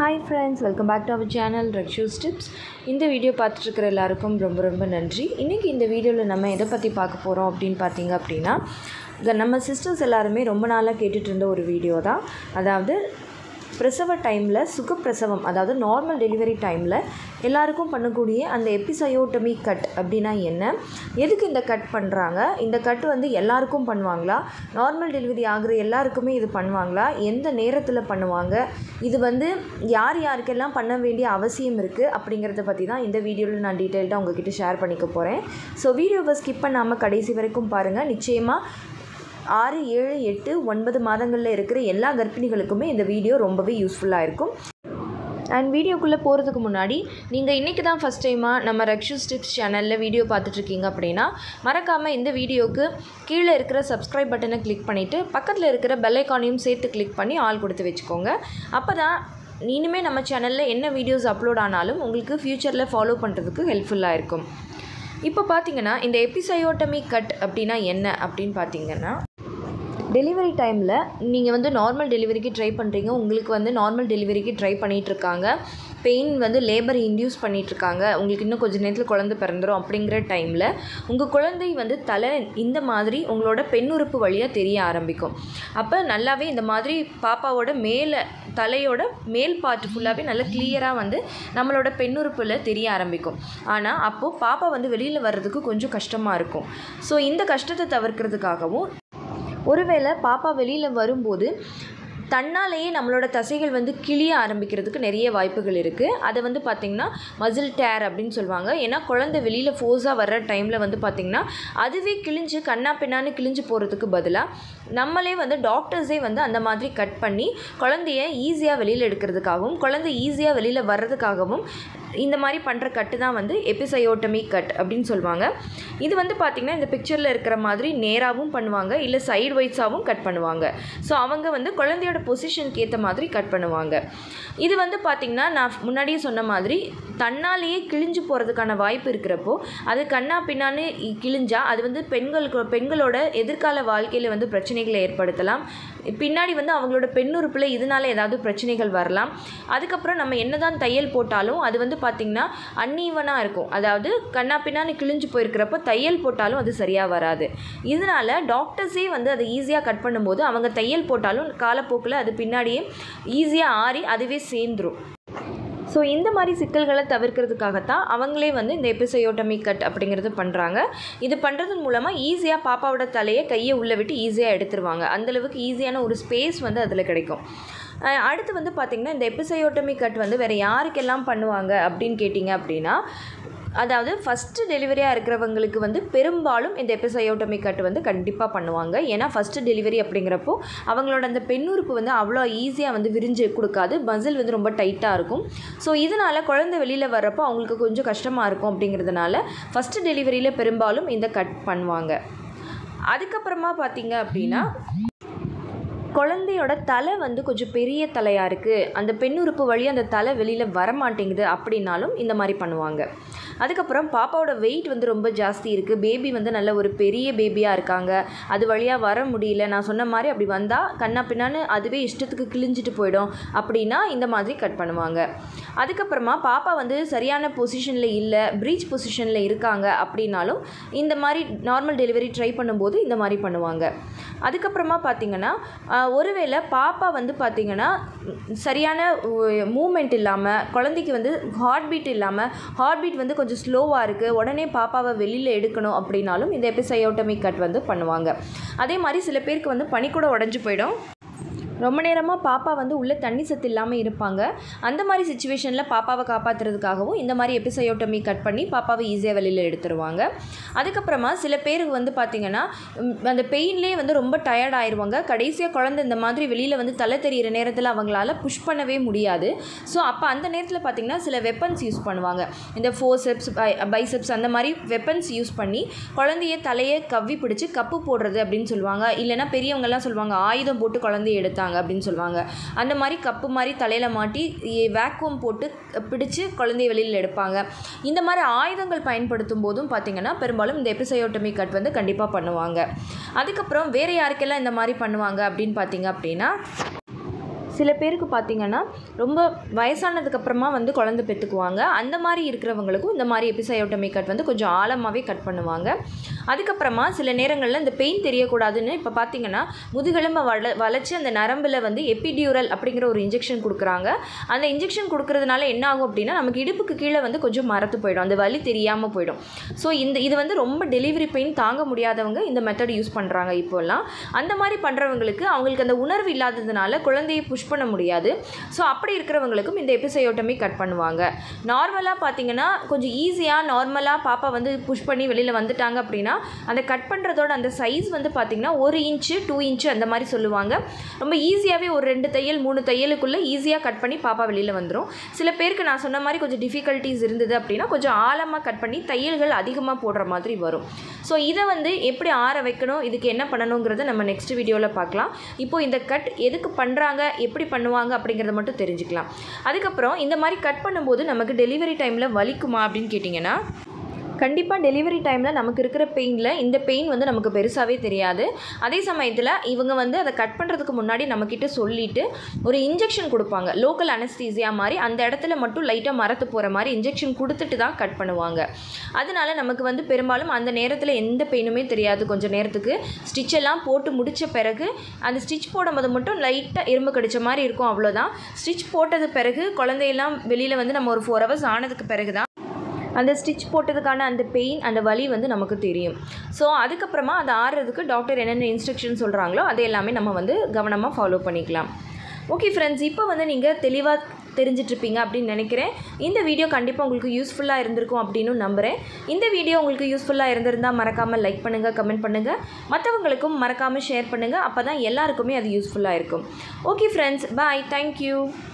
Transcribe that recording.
hi friends welcome back to our channel Rakshu's tips இந்த video பார்த்துட்ருக்கிற எல்லாருக்கும் ரொம்ப ரொம்ப நன்றி இன்றைக்கி இந்த வீடியோவில் நம்ம எதை பற்றி பார்க்க போகிறோம் அப்படின்னு பார்த்தீங்க அப்படின்னா இங்க நம்ம சிஸ்டர்ஸ் எல்லாருமே ரொம்ப நாளாக கேட்டுட்டு இருந்த ஒரு வீடியோ தான் அதாவது பிரசவ டைமில் சுகப்பிரசவம் அதாவது நார்மல் டெலிவரி டைமில் எல்லாருக்கும் பண்ணக்கூடிய அந்த எபிசயோட்டமி கட் அப்படின்னா என்ன எதுக்கு இந்த கட் பண்ணுறாங்க இந்த கட் வந்து எல்லாருக்கும் பண்ணுவாங்களா நார்மல் டெலிவரி ஆகிற எல்லாருக்குமே இது பண்ணுவாங்களா எந்த நேரத்தில் பண்ணுவாங்க இது வந்து யார் யாருக்கெல்லாம் பண்ண வேண்டிய அவசியம் இருக்குது அப்படிங்கிறத பற்றி தான் இந்த வீடியோவில் நான் டீட்டெயில்டாக உங்ககிட்ட ஷேர் பண்ணிக்க போகிறேன் ஸோ வீடியோவை ஸ்கிப் பண்ணாமல் கடைசி வரைக்கும் பாருங்கள் நிச்சயமாக ஆறு ஏழு எட்டு ஒன்பது மாதங்களில் இருக்கிற எல்லா கர்ப்பிணிகளுக்குமே இந்த வீடியோ ரொம்பவே யூஸ்ஃபுல்லாக இருக்கும் அண்ட் வீடியோக்குள்ளே போகிறதுக்கு முன்னாடி நீங்கள் இன்றைக்கி தான் ஃபஸ்ட் டைமாக நம்ம ரக்ஷூஸ் டிப்ஸ் சேனலில் வீடியோ பார்த்துட்ருக்கீங்க அப்படின்னா மறக்காமல் இந்த வீடியோக்கு கீழே இருக்கிற சப்ஸ்கிரைப் பட்டனை கிளிக் பண்ணிவிட்டு பக்கத்தில் இருக்கிற பெல் ஐக்கானையும் சேர்த்து கிளிக் பண்ணி ஆள் கொடுத்து வச்சுக்கோங்க அப்போ தான் இனிமேல் நம்ம சேனலில் என்ன வீடியோஸ் அப்லோட் ஆனாலும் உங்களுக்கு ஃப்யூச்சரில் ஃபாலோ பண்ணுறதுக்கு ஹெல்ப்ஃபுல்லாக இருக்கும் இப்போ பார்த்தீங்கன்னா இந்த எபிசயோட்டமி கட் அப்படின்னா என்ன அப்படின்னு பார்த்தீங்கன்னா டெலிவரி டைமில் நீங்கள் வந்து நார்மல் டெலிவரிக்கு ட்ரை பண்ணுறீங்க உங்களுக்கு வந்து நார்மல் டெலிவரிக்கு ட்ரை பண்ணிகிட்ருக்காங்க பெயின் வந்து லேபர் இன்டியூஸ் பண்ணிகிட்ருக்காங்க உங்களுக்கு இன்னும் கொஞ்சம் நேரத்தில் குழந்தை பிறந்துடும் அப்படிங்கிற டைமில் உங்கள் குழந்தை வந்து தலை இந்த மாதிரி உங்களோட பெண்ணுறுப்பு வழியாக தெரிய ஆரம்பிக்கும் அப்போ நல்லாவே இந்த மாதிரி பாப்பாவோட மேலே தலையோட மேல் பார்ட் ஃபுல்லாகவே நல்லா கிளியராக வந்து நம்மளோட பெண்ணுறுப்பில் தெரிய ஆரம்பிக்கும் ஆனால் அப்போது பாப்பா வந்து வெளியில் வர்றதுக்கு கொஞ்சம் கஷ்டமாக இருக்கும் ஸோ இந்த கஷ்டத்தை தவிர்க்கிறதுக்காகவும் ஒருவேளை பாப்பா வெளியில் வரும்போது தன்னாலேயே நம்மளோட தசைகள் வந்து கிளிய ஆரம்பிக்கிறதுக்கு நிறைய வாய்ப்புகள் இருக்குது அதை வந்து பார்த்திங்கன்னா மசில் டேர் அப்படின்னு சொல்லுவாங்க ஏன்னா குழந்தை வெளியில் ஃபோர்ஸாக வர்ற டைமில் வந்து பார்த்திங்கன்னா அதுவே கிழிஞ்சு கண்ணா பின்னான்னு கிழிஞ்சு போகிறதுக்கு பதிலாக நம்மளே வந்து டாக்டர்ஸே வந்து அந்த மாதிரி கட் பண்ணி குழந்தைய ஈஸியாக வெளியில் எடுக்கிறதுக்காகவும் குழந்தை ஈஸியாக வெளியில் வர்றதுக்காகவும் இந்த மாதிரி பண்ணுற கட்டு தான் வந்து எபிசயோட்டமி கட் அப்படின்னு சொல்லுவாங்க இது வந்து பார்த்திங்கன்னா இந்த பிக்சரில் இருக்கிற மாதிரி நேராகவும் பண்ணுவாங்க இல்லை சைடு வைஸாகவும் கட் பண்ணுவாங்க ஸோ அவங்க வந்து குழந்தையோட பொசிஷனுக்கு ஏற்ற மாதிரி கட் பண்ணுவாங்க இது வந்து பார்த்திங்கன்னா நான் முன்னாடியே சொன்ன மாதிரி தன்னாலேயே கிழிஞ்சு போகிறதுக்கான வாய்ப்பு இருக்கிறப்போ அது கண்ணா பின்னான்னு கிழிஞ்சா அது வந்து பெண்களுக்கு பெண்களோட எதிர்கால வாழ்க்கையில் வந்து பிரச்சனைகளை ஏற்படுத்தலாம் பின்னாடி வந்து அவங்களோட பெண்ணுறுப்பில் இதனால ஏதாவது பிரச்சனைகள் வரலாம் அதுக்கப்புறம் நம்ம என்னதான் தையல் போட்டாலும் அது வந்து பார்த்திங்கன்னா அன்னீவனாக இருக்கும் அதாவது கண்ணா பின்னான்னு கிழிஞ்சு போயிருக்கிறப்போ தையல் போட்டாலும் அது சரியாக வராது இதனால் டாக்டர்ஸே வந்து அதை ஈஸியாக கட் பண்ணும்போது அவங்க தையல் போட்டாலும் காலப்போக்கில் அது பின்னாடியே ஈஸியாக ஆறி அதுவே சேர்ந்துரும் ஸோ இந்த மாதிரி சிக்கல்களை தவிர்க்கிறதுக்காகத்தான் அவங்களே வந்து இந்த எபிசயோட்டமி கட் அப்படிங்கிறது பண்ணுறாங்க இது பண்ணுறது மூலமாக ஈஸியாக பாப்பாவோட தலையை கையை உள்ளே விட்டு ஈஸியாக எடுத்துருவாங்க அந்தளவுக்கு ஈஸியான ஒரு ஸ்பேஸ் வந்து அதில் கிடைக்கும் அடுத்து வந்து பார்த்திங்கன்னா இந்த எபிசயோட்டமி கட் வந்து வேறு யாருக்கெல்லாம் பண்ணுவாங்க அப்படின்னு கேட்டிங்க அப்படின்னா அதாவது ஃபஸ்ட்டு டெலிவரியாக இருக்கிறவங்களுக்கு வந்து பெரும்பாலும் இந்த எபிசயோட்டமி கட் வந்து கண்டிப்பாக பண்ணுவாங்க ஏன்னா ஃபஸ்ட்டு டெலிவரி அப்படிங்கிறப்போ அவங்களோட அந்த பெண்ணுறுப்பு வந்து அவ்வளோ ஈஸியாக வந்து விரிஞ்சு கொடுக்காது மசில் வந்து ரொம்ப டைட்டாக இருக்கும் ஸோ இதனால் குழந்தை வெளியில் வர்றப்போ அவங்களுக்கு கொஞ்சம் கஷ்டமாக இருக்கும் அப்படிங்கிறதுனால ஃபஸ்ட்டு டெலிவரியில் பெரும்பாலும் இந்த கட் பண்ணுவாங்க அதுக்கப்புறமா பார்த்தீங்க அப்படின்னா குழந்தையோட தலை வந்து கொஞ்சம் பெரிய தலையாக இருக்குது அந்த பெண்ணுறுப்பு வழி அந்த தலை வெளியில் வர மாட்டேங்குது அப்படின்னாலும் இந்த மாதிரி பண்ணுவாங்க அதுக்கப்புறம் பாப்பாவோட வெயிட் வந்து ரொம்ப ஜாஸ்தி இருக்குது பேபி வந்து நல்ல ஒரு பெரிய பேபியாக இருக்காங்க அது வழியாக வர முடியல நான் சொன்ன மாதிரி அப்படி வந்தால் கண்ணா பின்னான்னு அதுவே இஷ்டத்துக்கு கிழிஞ்சிட்டு போயிடும் அப்படின்னா இந்த மாதிரி கட் பண்ணுவாங்க அதுக்கப்புறமா பாப்பா வந்து சரியான பொசிஷனில் இல்லை ப்ரீச் பொசிஷனில் இருக்காங்க அப்படின்னாலும் இந்த மாதிரி நார்மல் டெலிவரி ட்ரை பண்ணும்போது இந்த மாதிரி பண்ணுவாங்க அதுக்கப்புறமா பார்த்திங்கன்னா ஒருவேளை பாப்பா வந்து பார்த்திங்கன்னா சரியான மூமெண்ட் இல்லாமல் குழந்தைக்கு வந்து ஹார்ட் பீட் இல்லாமல் ஹார்ட் பீட் வந்து கொஞ்சம் ஸ்லோவாக இருக்குது உடனே பாப்பாவை வெளியில் எடுக்கணும் அப்படின்னாலும் இந்த எபிசயோட்டமி கட் வந்து பண்ணுவாங்க அதே மாதிரி சில பேருக்கு வந்து பனி கூட உடஞ்சி போயிடும் ரொம்ப நேரமாக பாப்பா வந்து உள்ளே தண்ணி சத்து இல்லாமல் இருப்பாங்க அந்த மாதிரி சுச்சுவேஷனில் பாப்பாவை காப்பாற்றுறதுக்காகவும் இந்த மாதிரி எபிசயோட்டமி கட் பண்ணி பாப்பாவை ஈஸியாக வெளியில் எடுத்துருவாங்க அதுக்கப்புறமா சில பேருக்கு வந்து பார்த்திங்கன்னா அந்த பெயின்லேயே வந்து ரொம்ப டயர்ட் ஆயிடுவாங்க கடைசியாக குழந்தை இந்த மாதிரி வெளியில் வந்து தலை தெரியிற நேரத்தில் அவங்களால புஷ் பண்ணவே முடியாது ஸோ அப்போ அந்த நேரத்தில் பார்த்திங்கன்னா சில வெப்பன்ஸ் யூஸ் பண்ணுவாங்க இந்த ஃபோர்செப்ஸ் பைசெப்ஸ் அந்த மாதிரி வெப்பன்ஸ் யூஸ் பண்ணி குழந்தைய தலையை கவ்வி பிடிச்சி கப்பு போடுறது அப்படின்னு சொல்லுவாங்க இல்லைனா பெரியவங்கெல்லாம் சொல்லுவாங்க ஆயுதம் போட்டு குழந்தைய எடுத்தாங்க அப்படின்னு சொல்லுவாங்க அந்த மாதிரி கப்பு மாதிரி தலையில் மாட்டி வேக்குவம் போட்டு பிடிச்சு குழந்தைய வெளியில் எடுப்பாங்க இந்த மாதிரி ஆயுதங்கள் பயன்படுத்தும் போதும் பார்த்திங்கன்னா பெரும்பாலும் இந்த எபிசயோட்டமி கட் வந்து கண்டிப்பாக பண்ணுவாங்க அதுக்கப்புறம் வேறு யாருக்கெல்லாம் இந்த மாதிரி பண்ணுவாங்க அப்படின்னு பார்த்தீங்க அப்படின்னா சில பேருக்கு பார்த்திங்கன்னா ரொம்ப வயசானதுக்கப்புறமா வந்து குழந்தை பெற்றுக்குவாங்க அந்த மாதிரி இருக்கிறவங்களுக்கும் இந்த மாதிரி எபிசயோட்டமி கட் வந்து கொஞ்சம் ஆழமாகவே கட் பண்ணுவாங்க அதுக்கப்புறமா சில நேரங்களில் இந்த பெயின் தெரியக்கூடாதுன்னு இப்போ பார்த்தீங்கன்னா முதுகெலும்பை வள வளைச்சி அந்த நரம்பில் வந்து எபிடியூரல் அப்படிங்கிற ஒரு இன்ஜெக்ஷன் கொடுக்குறாங்க அந்த இன்ஜெக்ஷன் கொடுக்கறதுனால என்ன ஆகும் அப்படின்னா நமக்கு இடுப்புக்கு கீழே வந்து கொஞ்சம் மரத்து போயிடும் அந்த வலி தெரியாமல் போயிடும் ஸோ இந்த இது வந்து ரொம்ப டெலிவரி பெயின் தாங்க முடியாதவங்க இந்த மெத்தட் யூஸ் பண்ணுறாங்க இப்போல்லாம் அந்த மாதிரி பண்ணுறவங்களுக்கு அவங்களுக்கு அந்த உணர்வு இல்லாததுனால குழந்தையை புஷ் பண்ண முடியாது ஸோ அப்படி இருக்கிறவங்களுக்கும் இந்த எபிசயோட்டமி கட் பண்ணுவாங்க நார்மலாக பார்த்தீங்கன்னா கொஞ்சம் ஈஸியாக நார்மலாக பாப்பா வந்து புஷ் பண்ணி வெளியில் வந்துட்டாங்க அப்படின்னா அந்த கட் பண்ணுறதோட அந்த சைஸ் வந்து பார்த்திங்கன்னா ஒரு இன்ச்சு டூ இன்ச்சு அந்த மாதிரி சொல்லுவாங்க ரொம்ப ஈஸியாகவே ஒரு ரெண்டு தையல் மூணு தையலுக்குள்ளே ஈஸியாக கட் பண்ணி பாப்பா வெளியில் வந்துடும் சில பேருக்கு நான் சொன்ன மாதிரி கொஞ்சம் டிஃபிகல்ட்டிஸ் இருந்தது அப்படின்னா கொஞ்சம் ஆழமாக கட் பண்ணி தையல்கள் அதிகமாக போடுற மாதிரி வரும் ஸோ இதை வந்து எப்படி ஆற வைக்கணும் இதுக்கு என்ன பண்ணணுங்கிறத நம்ம நெக்ஸ்ட் வீடியோவில் பார்க்கலாம் இப்போது இந்த கட் எதுக்கு பண்ணுறாங்க எப்படி பண்ணுவாங்க அப்படிங்கிறத மட்டும் தெரிஞ்சுக்கலாம் அதுக்கப்புறம் இந்த மாதிரி கட் பண்ணும்போது நமக்கு டெலிவரி டைமில் வலிக்குமா அப்படின்னு கேட்டிங்கன்னா கண்டிப்பாக டெலிவரி டைமில் நமக்கு இருக்கிற பெயினில் இந்த பெயின் வந்து நமக்கு பெருசாகவே தெரியாது அதே சமயத்தில் இவங்க வந்து அதை கட் பண்ணுறதுக்கு முன்னாடி நம்மக்கிட்ட சொல்லிவிட்டு ஒரு இன்ஜெக்ஷன் கொடுப்பாங்க லோக்கல் அனஸ்தீசியா மாதிரி அந்த இடத்துல மட்டும் லைட்டாக மரத்து போகிற மாதிரி இன்ஜெக்ஷன் கொடுத்துட்டு தான் கட் பண்ணுவாங்க அதனால நமக்கு வந்து பெரும்பாலும் அந்த நேரத்தில் எந்த பெயினுமே தெரியாது கொஞ்சம் நேரத்துக்கு ஸ்டிச் எல்லாம் போட்டு முடித்த பிறகு அந்த ஸ்டிச் போடும்போது மட்டும் லைட்டாக எறும்பு கடிச்ச மாதிரி இருக்கும் அவ்வளோதான் ஸ்டிச் போட்டது பிறகு குழந்தையெல்லாம் வெளியில் வந்து நம்ம ஒரு ஃபோர் ஹவர்ஸ் ஆனதுக்கு பிறகு தான் அந்த ஸ்டிச் போட்டதுக்கான அந்த பெயின் அந்த வலி வந்து நமக்கு தெரியும் ஸோ அதுக்கப்புறமா அதை ஆறுறதுக்கு டாக்டர் என்னென்ன இன்ஸ்ட்ரக்ஷன் சொல்கிறாங்களோ அதை எல்லாமே நம்ம வந்து கவனமாக ஃபாலோ பண்ணிக்கலாம் ஓகே ஃப்ரெண்ட்ஸ் இப்போ வந்து நீங்கள் தெளிவாக தெரிஞ்சிட்ருப்பீங்க அப்படின்னு நினைக்கிறேன் இந்த வீடியோ கண்டிப்பாக உங்களுக்கு யூஸ்ஃபுல்லாக இருந்திருக்கும் அப்படின்னு நம்புகிறேன் இந்த வீடியோ உங்களுக்கு யூஸ்ஃபுல்லாக இருந்திருந்தால் மறக்காமல் லைக் பண்ணுங்கள் கமெண்ட் பண்ணுங்கள் மற்றவங்களுக்கும் மறக்காமல் ஷேர் பண்ணுங்கள் அப்போ தான் எல்லாருக்குமே அது யூஸ்ஃபுல்லாக இருக்கும் ஓகே ஃப்ரெண்ட்ஸ் பாய் தேங்க்யூ